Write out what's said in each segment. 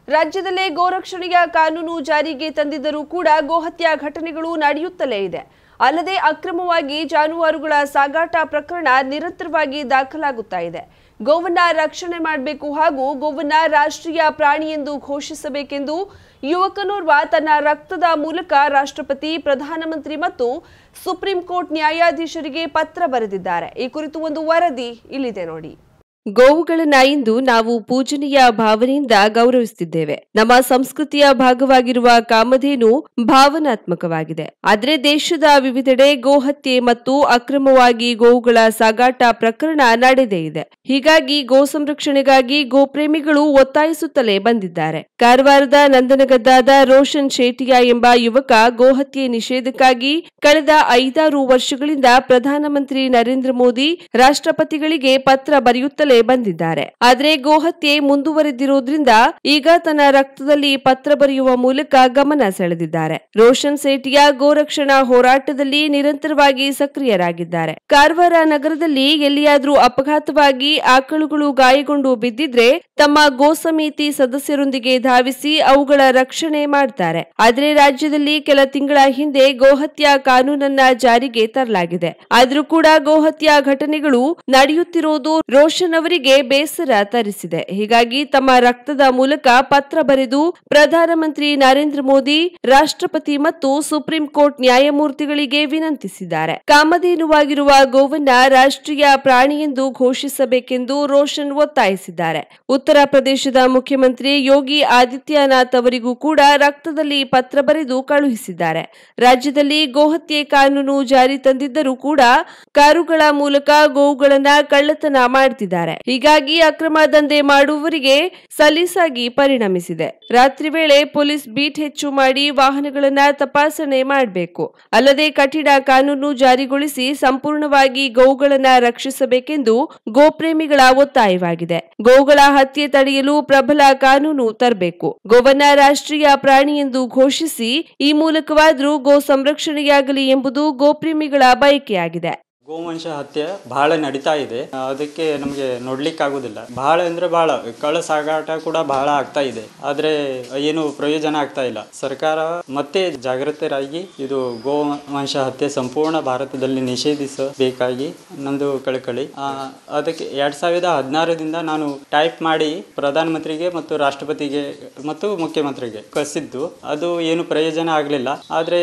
ರಾಜ್ಯದಲ್ಲೇ ಗೋರಕ್ಷಣೆಯ ಕಾನೂನು ಜಾರಿಗೆ ತಂದಿದ್ದರೂ ಕೂಡ ಗೋಹತ್ಯಾ ಘಟನೆಗಳು ನಡೆಯುತ್ತಲೇ ಇದೆ ಅಲ್ಲದೆ ಅಕ್ರಮವಾಗಿ ಜಾನುವಾರುಗಳ ಸಾಗಾಟ ಪ್ರಕರಣ ನಿರಂತರವಾಗಿ ದಾಖಲಾಗುತ್ತಾ ಇದೆ ಗೋವನ್ನ ರಕ್ಷಣೆ ಮಾಡಬೇಕು ಹಾಗೂ ಗೋವನ್ನ ರಾಷ್ಟ್ರೀಯ ಪ್ರಾಣಿ ಎಂದು ಘೋಷಿಸಬೇಕೆಂದು ಯುವಕನೋರ್ವ ತನ್ನ ರಕ್ತದ ಮೂಲಕ ರಾಷ್ಟ್ರಪತಿ ಪ್ರಧಾನಮಂತ್ರಿ ಮತ್ತು ಸುಪ್ರೀಂ ಕೋರ್ಟ್ ನ್ಯಾಯಾಧೀಶರಿಗೆ ಪತ್ರ ಬರೆದಿದ್ದಾರೆ ಈ ಕುರಿತು ಒಂದು ವರದಿ ಇಲ್ಲಿದೆ ನೋಡಿ ಗೋವುಗಳನ್ನ ಇಂದು ನಾವು ಪೂಜನೀಯ ಭಾವನೆಯಿಂದ ಗೌರವಿಸುತ್ತಿದ್ದೇವೆ ನಮ್ಮ ಸಂಸ್ಕೃತಿಯ ಭಾಗವಾಗಿರುವ ಕಾಮಧೇನು ಭಾವನಾತ್ಮಕವಾಗಿದೆ ಆದರೆ ದೇಶದ ವಿವಿಧೆಡೆ ಗೋಹತ್ಯೆ ಮತ್ತು ಅಕ್ರಮವಾಗಿ ಗೋವುಗಳ ಸಾಗಾಟ ಪ್ರಕರಣ ನಡೆದೇ ಇದೆ ಹೀಗಾಗಿ ಗೋ ಸಂರಕ್ಷಣೆಗಾಗಿ ಗೋಪ್ರೇಮಿಗಳು ಒತ್ತಾಯಿಸುತ್ತಲೇ ಬಂದಿದ್ದಾರೆ ಕಾರವಾರದ ನಂದನಗದ್ದಾದ ರೋಷನ್ ಶೇಟಿಯಾ ಎಂಬ ಯುವಕ ಗೋಹತ್ಯೆ ನಿಷೇಧಕ್ಕಾಗಿ ಕಳೆದ ಐದಾರು ವರ್ಷಗಳಿಂದ ಪ್ರಧಾನಮಂತ್ರಿ ನರೇಂದ್ರ ಮೋದಿ ರಾಷ್ಟ್ರಪತಿಗಳಿಗೆ ಪತ್ರ ಬರೆಯುತ್ತಲೇ ಬಂದಿದ್ದಾರೆ ಆದರೆ ಗೋಹತ್ಯೆ ಮುಂದುವರೆದಿರುವುದರಿಂದ ಈಗ ತನ್ನ ರಕ್ತದಲ್ಲಿ ಪತ್ರ ಬರೆಯುವ ಮೂಲಕ ಗಮನ ಸೆಳೆದಿದ್ದಾರೆ ರೋಷನ್ ಸೇಠಿಯಾ ಗೋರಕ್ಷಣಾ ಹೋರಾಟದಲ್ಲಿ ನಿರಂತರವಾಗಿ ಸಕ್ರಿಯರಾಗಿದ್ದಾರೆ ಕಾರವಾರ ನಗರದಲ್ಲಿ ಎಲ್ಲಿಯಾದ್ರೂ ಅಪಘಾತವಾಗಿ ಆಕಳುಗಳು ಗಾಯಗೊಂಡು ಬಿದ್ದಿದ್ರೆ ತಮ್ಮ ಗೋ ಸಮಿತಿ ಸದಸ್ಯರೊಂದಿಗೆ ಧಾವಿಸಿ ಅವುಗಳ ರಕ್ಷಣೆ ಮಾಡ್ತಾರೆ ಆದರೆ ರಾಜ್ಯದಲ್ಲಿ ಕೆಲ ತಿಂಗಳ ಹಿಂದೆ ಗೋಹತ್ಯಾ ಕಾನೂನನ್ನ ಜಾರಿಗೆ ತರಲಾಗಿದೆ ಆದ್ರೂ ಕೂಡ ಗೋಹತ್ಯಾ ಘಟನೆಗಳು ನಡೆಯುತ್ತಿರುವುದು ರೋಷನ್ ಅವರಿಗೆ ಬೇಸರ ತರಿಸಿದೆ ಹೀಗಾಗಿ ತಮ್ಮ ರಕ್ತದ ಮೂಲಕ ಪತ್ರ ಬರೆದು ಪ್ರಧಾನಮಂತ್ರಿ ನರೇಂದ್ರ ಮೋದಿ ರಾಷ್ಟ್ರಪತಿ ಮತ್ತು ಸುಪ್ರೀಂ ಕೋರ್ಟ್ ನ್ಯಾಯಮೂರ್ತಿಗಳಿಗೆ ವಿನಂತಿಸಿದ್ದಾರೆ ಕಾಮಧೇನುವಾಗಿರುವ ಗೋವನ್ನ ರಾಷ್ಟ್ರೀಯ ಪ್ರಾಣಿ ಎಂದು ಘೋಷಿಸಬೇಕೆಂದು ರೋಷನ್ ಒತ್ತಾಯಿಸಿದ್ದಾರೆ ಉತ್ತರ ಪ್ರದೇಶದ ಮುಖ್ಯಮಂತ್ರಿ ಯೋಗಿ ಆದಿತ್ಯನಾಥ್ ಅವರಿಗೂ ಕೂಡ ರಕ್ತದಲ್ಲಿ ಪತ್ರ ಬರೆದು ಕಳುಹಿಸಿದ್ದಾರೆ ರಾಜ್ಯದಲ್ಲಿ ಗೋಹತ್ಯೆ ಕಾನೂನು ಜಾರಿ ತಂದಿದ್ದರೂ ಕೂಡ ಕಾರುಗಳ ಮೂಲಕ ಗೋವುಗಳನ್ನ ಕಳ್ಳತನ ಮಾಡ್ತಿದ್ದಾರೆ ಹೀಗಾಗಿ ಅಕ್ರಮ ದಂಧೆ ಮಾಡುವವರಿಗೆ ಸಲೀಸಾಗಿ ಪರಿಣಮಿಸಿದೆ ರಾತ್ರಿ ವೇಳೆ ಪೊಲೀಸ್ ಬೀಟ್ ಹೆಚ್ಚು ಮಾಡಿ ವಾಹನಗಳನ್ನ ತಪಾಸಣೆ ಮಾಡಬೇಕು ಅಲ್ಲದೆ ಕಠಿಣ ಕಾನೂನು ಜಾರಿಗೊಳಿಸಿ ಸಂಪೂರ್ಣವಾಗಿ ಗೋವುಗಳನ್ನ ರಕ್ಷಿಸಬೇಕೆಂದು ಗೋಪ್ರೇಮಿಗಳ ಒತ್ತಾಯವಾಗಿದೆ ಗೋವುಗಳ ಹತ್ಯೆ ತಡೆಯಲು ಪ್ರಬಲ ಕಾನೂನು ತರಬೇಕು ಗೋವನ್ನ ರಾಷ್ಟ್ರೀಯ ಪ್ರಾಣಿ ಎಂದು ಘೋಷಿಸಿ ಈ ಮೂಲಕವಾದ್ರೂ ಗೋ ಸಂರಕ್ಷಣೆಯಾಗಲಿ ಎಂಬುದು ಗೋಪ್ರೇಮಿಗಳ ಬಯಕೆಯಾಗಿದೆ ಗೋವಂಶ ಹತ್ಯೆ ಬಹಳ ನಡೀತಾ ಇದೆ ಅದಕ್ಕೆ ನಮಗೆ ನೋಡ್ಲಿಕ್ಕಾಗೋದಿಲ್ಲ ಬಹಳ ಅಂದ್ರೆ ಬಹಳ ಕಳ್ಳ ಸಾಗಾಟ ಕೂಡ ಬಹಳ ಆಗ್ತಾ ಇದೆ ಆದ್ರೆ ಏನು ಪ್ರಯೋಜನ ಆಗ್ತಾ ಇಲ್ಲ ಸರ್ಕಾರ ಮತ್ತೆ ಜಾಗೃತರಾಗಿ ಇದು ಗೋವಂಶ ಹತ್ಯೆ ಸಂಪೂರ್ಣ ಭಾರತದಲ್ಲಿ ನಿಷೇಧಿಸಬೇಕಾಗಿ ನಂದು ಕಳಕಳಿ ಆ, ಅದಕ್ಕೆ ಎರಡ್ ಸಾವಿರದ ಹದಿನಾರರಿಂದ ನಾನು ಟೈಪ್ ಮಾಡಿ ಪ್ರಧಾನಮಂತ್ರಿಗೆ ಮತ್ತು ರಾಷ್ಟ್ರಪತಿಗೆ ಮತ್ತು ಮುಖ್ಯಮಂತ್ರಿಗೆ ಕಳಿಸಿದ್ದು ಅದು ಏನು ಪ್ರಯೋಜನ ಆಗಲಿಲ್ಲ ಆದರೆ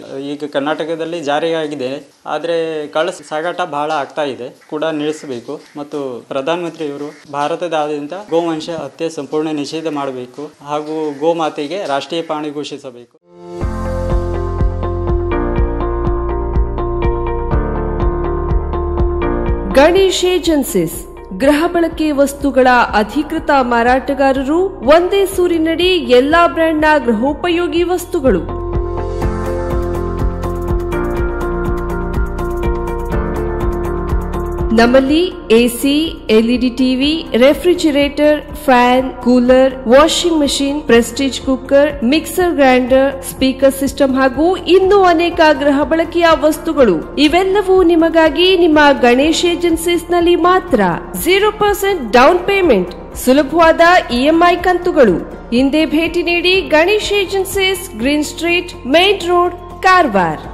ಈಗ ಕರ್ನಾಟಕದಲ್ಲಿ ಜಾರಿಯಾಗಿದೆ ಆದರೆ ಕಳ್ಳ ಸಾಗಾಟ ಬಹಳ ಆಗ್ತಾ ಇದೆ ಕೂಡ ನಿಲ್ಲಿಸಬೇಕು ಮತ್ತು ಪ್ರಧಾನಮಂತ್ರಿಯವರು ಭಾರತದಾದ್ಯಂತ ಗೋವಂಶ ಹತ್ಯೆ ಸಂಪೂರ್ಣ ನಿಷೇಧ ಮಾಡಬೇಕು ಹಾಗೂ ಗೋಮಾತೆಗೆ ರಾಷ್ಟ್ರೀಯ ಪ್ರಾಣಿ ಘೋಷಿಸಬೇಕು ಗಣೇಶ್ ಏಜೆನ್ಸಿಸ್ ಗೃಹ ಬಳಕೆ ವಸ್ತುಗಳ ಅಧಿಕೃತ ಮಾರಾಟಗಾರರು ಒಂದೇ ಸೂರಿನಡಿ ಎಲ್ಲಾ ಬ್ರ್ಯಾಂಡ್ನ ಗೃಹೋಪಯೋಗಿ ವಸ್ತುಗಳು ನಮ್ಮಲ್ಲಿ AC LED TV refrigerator fan cooler washing machine Prestige cooker mixer grinder speaker system ಹಾಗೂ ಇನ್ನೂ ಅನೇಕ ಗೃಹ ಬಳಕೆಯ ವಸ್ತುಗಳು ಇವೆಲ್ಲವೂ ನಿಮಗಾಗಿ ನಿಮ್ಮ ಗಣೇಶ್ ಏಜೆನ್ಸೀಸ್ ನಲ್ಲಿ ಮಾತ್ರ ಜೀರೋ ಪರ್ಸೆಂಟ್ ಡೌನ್ ಪೇಮೆಂಟ್ ಸುಲಭವಾದ ಇಎಂಐ ಕಂತುಗಳು ಹಿಂದೆ ಭೇಟಿ ನೀಡಿ Ganesh agencies green street main road Karwar